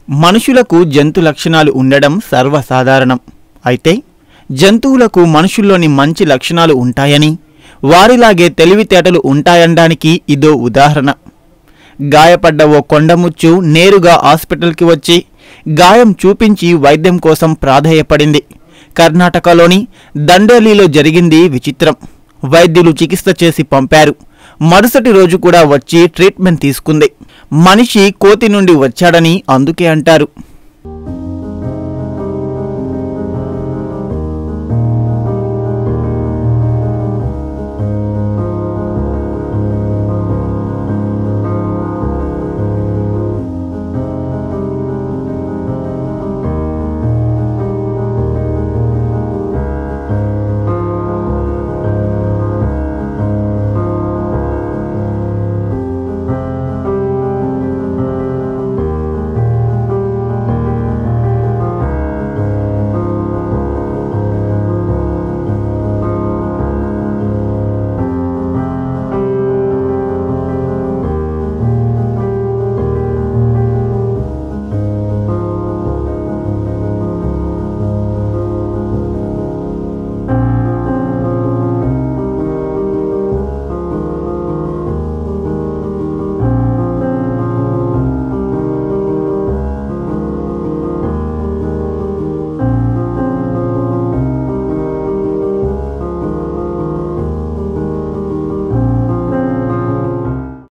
మనుషులకు జంతు లక్షణాలు ఉండడం సర్వసాధారణం అయితే జంతువులకు మనుషుల్లోని మంచి లక్షణాలు ఉంటాయని వారిలాగే తెలివితేటలు ఉంటాయనడానికి ఇదో ఉదాహరణ గాయపడ్డ ఓ కొండముచ్చు నేరుగా హాస్పిటల్కి వచ్చి గాయం చూపించి వైద్యం కోసం ప్రాధేయపడింది కర్ణాటకలోని దండేలిలో జరిగింది విచిత్రం వైద్యులు చికిత్స చేసి పంపారు మరుసటి రోజు కూడా వచ్చి ట్రీట్మెంట్ తీసుకుంది మనిషి కోతి నుండి వచ్చాడని అందుకే అంటారు